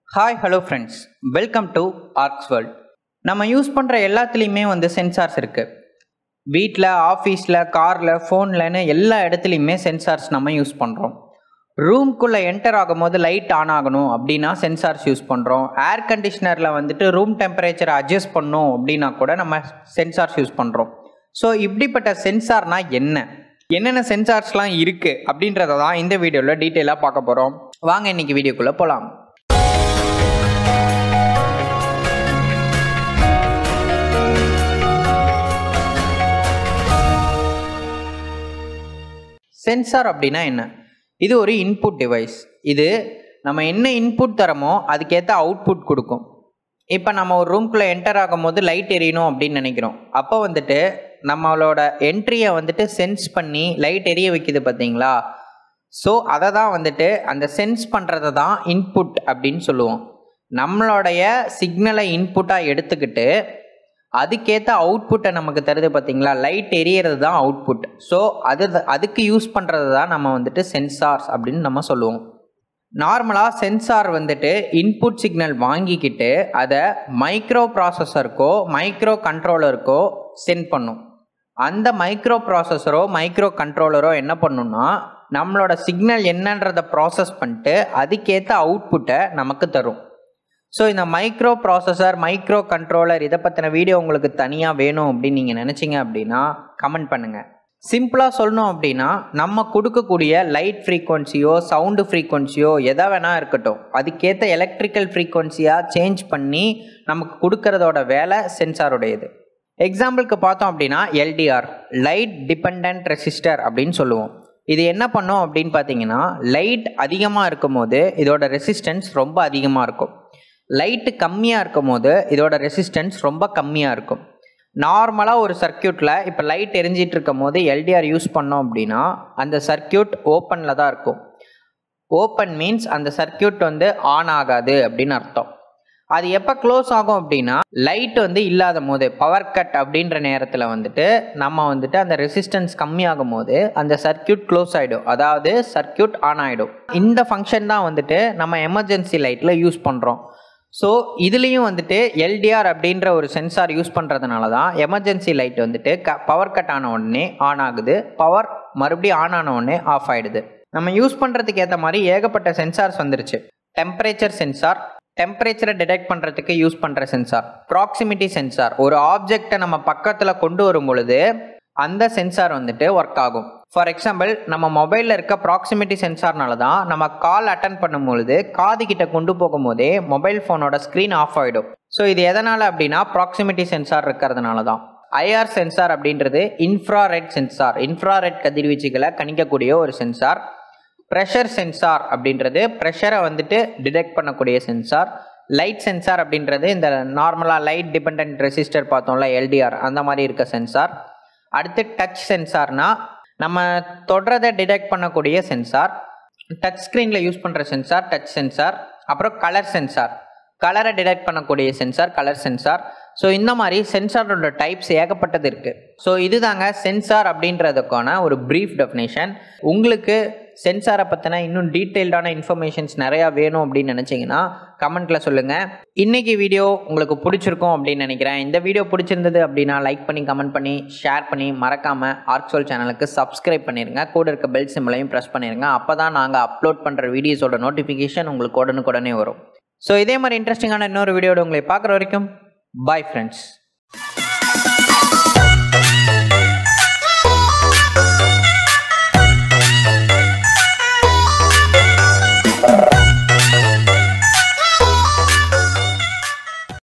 hi hello friends welcome to Arcs World நம்ம use பண்ணுற எல்லாத்துலேயுமே வந்து சென்சார்ஸ் இருக்குது வீட்டில் ஆஃபீஸில் காரில் ஃபோன்லன்னு எல்லா இடத்துலையுமே சென்சார்ஸ் நம்ம யூஸ் பண்ணுறோம் ரூம்குள்ளே என்டர் ஆகும்போது லைட் ஆன் ஆகணும் அப்படின்னா சென்சார்ஸ் யூஸ் பண்ணுறோம் ஏர் கண்டிஷனரில் வந்துட்டு ரூம் டெம்பரேச்சரை அட்ஜஸ்ட் பண்ணணும் அப்படின்னா கூட நம்ம சென்சார்ஸ் யூஸ் பண்ணுறோம் ஸோ இப்படிப்பட்ட சென்சார்னா என்ன என்னென்ன சென்சார்ஸ்லாம் இருக்குது அப்படின்றத தான் இந்த வீடியோவில் டீட்டெயிலாக பார்க்க போகிறோம் வாங்க இன்னைக்கு வீடியோக்குள்ளே போகலாம் சென்சார் அப்படின்னா என்ன இது ஒரு இன்புட் டிவைஸ் இது நம்ம என்ன இன்புட் தரமோ அதுக்கேற்ற அவுட்புட் கொடுக்கும் இப்போ நம்ம ஒரு ரூம்குள்ளே என்டர் ஆகும்போது லைட் எரியணும் அப்படின்னு நினைக்கிறோம் அப்போ வந்துட்டு நம்மளோட என்ட்ரியை வந்துட்டு சென்ஸ் பண்ணி லைட் எரிய வைக்குது பார்த்தீங்களா ஸோ அதை தான் வந்துட்டு அந்த சென்ஸ் பண்ணுறதை தான் இன்புட் அப்படின்னு சொல்லுவோம் நம்மளுடைய சிக்னலை இன்புட்டாக எடுத்துக்கிட்டு அதுக்கேற்ற அவுட்புட்டை நமக்கு தருது பார்த்தீங்களா லைட் எரியறது தான் அவுட்புட் ஸோ அது அதுக்கு யூஸ் பண்ணுறது தான் நம்ம வந்துட்டு சென்சார்ஸ் அப்படின்னு நம்ம சொல்லுவோம் நார்மலாக சென்சார் வந்துட்டு இன்புட் சிக்னல் வாங்கிக்கிட்டு அதை மைக்ரோ ப்ராசஸருக்கோ மைக்ரோ கண்ட்ரோலருக்கோ சென்ட் பண்ணும் அந்த மைக்ரோ ப்ராசஸரோ மைக்ரோ கண்ட்ரோலரோ என்ன பண்ணுன்னா நம்மளோட சிக்னல் என்னன்றதை ப்ராசஸ் பண்ணிட்டு அதுக்கேற்ற அவுட்புட்டை நமக்கு தரும் ஸோ இந்த மைக்ரோ ப்ராசஸர் மைக்ரோ கண்ட்ரோலர் இதை பற்றின வீடியோ உங்களுக்கு தனியாக வேணும் அப்படின்னு நீங்கள் நினச்சிங்க அப்படின்னா கமெண்ட் பண்ணுங்கள் சிம்பிளாக சொல்லணும் அப்படின்னா நம்ம கொடுக்கக்கூடிய லைட் ஃப்ரீக்வன்சியோ சவுண்டு ஃப்ரீக்வன்சியோ எதை வேணால் இருக்கட்டும் அதுக்கேற்ற எலக்ட்ரிக்கல் ஃப்ரீக்வன்சியாக சேஞ்ச் பண்ணி நமக்கு கொடுக்கறதோட வேலை சென்சாருடையது எக்ஸாம்பிளுக்கு பார்த்தோம் அப்படின்னா எல்டிஆர் லைட் டிபெண்ட் ரெசிஸ்டர் அப்படின்னு சொல்லுவோம் இது என்ன பண்ணும் அப்படின்னு பார்த்தீங்கன்னா லைட் அதிகமாக இருக்கும் போது இதோட ரெசிஸ்டன்ஸ் ரொம்ப அதிகமாக இருக்கும் லைட்டு கம்மியாக இருக்கும் போது இதோட ரெசிஸ்டன்ஸ் ரொம்ப கம்மியாக இருக்கும் நார்மலாக ஒரு சர்க்கியூட்டில் இப்போ லைட் எரிஞ்சிட்டு இருக்கும் போது எல்டிஆர் யூஸ் பண்ணோம் அப்படின்னா அந்த சர்க்கியூட் ஓப்பனில் தான் இருக்கும் ஓப்பன் மீன்ஸ் அந்த சர்க்கியூட் வந்து ஆன் ஆகாது அப்படின்னு அர்த்தம் அது எப்போ க்ளோஸ் ஆகும் அப்படின்னா லைட் வந்து இல்லாத போது பவர் கட் அப்படின்ற நேரத்தில் வந்துட்டு நம்ம வந்துட்டு அந்த ரெசிஸ்டன்ஸ் கம்மியாகும் போது அந்த சர்க்கியூட் க்ளோஸ் ஆகிடும் அதாவது சர்க்கியூட் ஆன் ஆகிடும் இந்த ஃபங்க்ஷன் தான் வந்துட்டு நம்ம எமர்ஜென்சி லைட்டில் யூஸ் பண்ணுறோம் ஸோ இதுலேயும் வந்துட்டு எல்டிஆர் அப்படின்ற ஒரு சென்சார் யூஸ் பண்ணுறதுனால தான் எமர்ஜென்சி லைட் வந்துட்டு க பவர் கட் ஆன உடனே ஆன் ஆகுது பவர் மறுபடியும் ஆன் ஆன உடனே ஆஃப் ஆகிடுது நம்ம யூஸ் பண்ணுறதுக்கு ஏற்ற மாதிரி ஏகப்பட்ட சென்சார்ஸ் வந்துருச்சு டெம்பரேச்சர் சென்சார் டெம்பரேச்சரை டிடெக்ட் பண்ணுறதுக்கு யூஸ் பண்ணுற சென்சார் ப்ராக்சிமிட்டி சென்சார் ஒரு ஆப்ஜெக்டை நம்ம பக்கத்தில் கொண்டு வரும் பொழுது அந்த சென்சார் வந்துட்டு ஒர்க் ஆகும் ஃபார் எக்ஸாம்பிள் நம்ம மொபைலில் இருக்க ப்ராக்சிமிட்டி சென்சார்னால தான் நம்ம கால் அட்டன் பண்ணும்பொழுது காது கிட்ட கொண்டு போகும்போதே மொபைல் ஃபோனோட ஸ்க்ரீன் ஆஃப் ஆகிடும் ஸோ இது எதனால் அப்படின்னா ப்ராக்சிமிட்டி சென்சார் இருக்கிறதுனால தான் ஐஆர் சென்சார் அப்படின்றது இன்ஃப்ராரெட் சென்சார் இன்ஃப்ராரெட் கதிர்வீச்சுகளை கணிக்கக்கூடிய ஒரு சென்சார் ப்ரெஷர் சென்சார் அப்படின்றது ப்ரெஷரை வந்துட்டு டிடெக்ட் பண்ணக்கூடிய சென்சார் லைட் சென்சார் அப்படின்றது இந்த நார்மலாக லைட் டிபெண்ட் ரெசிஸ்டர் பார்த்தோம்ல எல்டிஆர் அந்த மாதிரி இருக்க சென்சார் அடுத்து டச் சென்சார்னா நம்ம தொடுறதை டிடெக்ட் பண்ணக்கூடிய சென்சார் டச் ஸ்க்ரீனில் யூஸ் பண்ணுற சென்சார் டச் சென்சார் அப்புறம் கலர் சென்சார் கலரை டிடெக்ட் பண்ணக்கூடிய சென்சார் கலர் சென்சார் ஸோ இந்த மாதிரி சென்சாரோட டைப்ஸ் ஏகப்பட்டது இருக்குது ஸோ இதுதாங்க சென்சார் அப்படின்றதுக்கான ஒரு ப்ரீஃப் டெஃபினேஷன் உங்களுக்கு சென்சாரை பற்றின இன்னும் டீட்டெயில்டான இன்ஃபர்மேஷன்ஸ் நிறையா வேணும் அப்படின்னு நினச்சிங்கன்னா கமெண்ட்டில் சொல்லுங்கள் இன்றைக்கி வீடியோ உங்களுக்கு பிடிச்சிருக்கும் அப்படின்னு நினைக்கிறேன் இந்த வீடியோ பிடிச்சிருந்தது அப்படின்னா லைக் பண்ணி கமெண்ட் பண்ணி ஷேர் பண்ணி மறக்காமல் ஆர்க்சோல் சேனலுக்கு சப்ஸ்கிரைப் பண்ணிடுங்க கூட இருக்க பெல் சிம்பிளையும் ப்ரெஸ் பண்ணிடுங்க அப்போ தான் நாங்கள் அப்லோட் பண்ணுற வீடியோஸோட நோட்டிஃபிகேஷன் உங்களுக்கு உடனுக்குடனே வரும் ஸோ இதே மாதிரி இன்ட்ரெஸ்டிங்கான இன்னொரு வீடியோட உங்களை பார்க்குற வரைக்கும் பாய் ஃப்ரெண்ட்ஸ்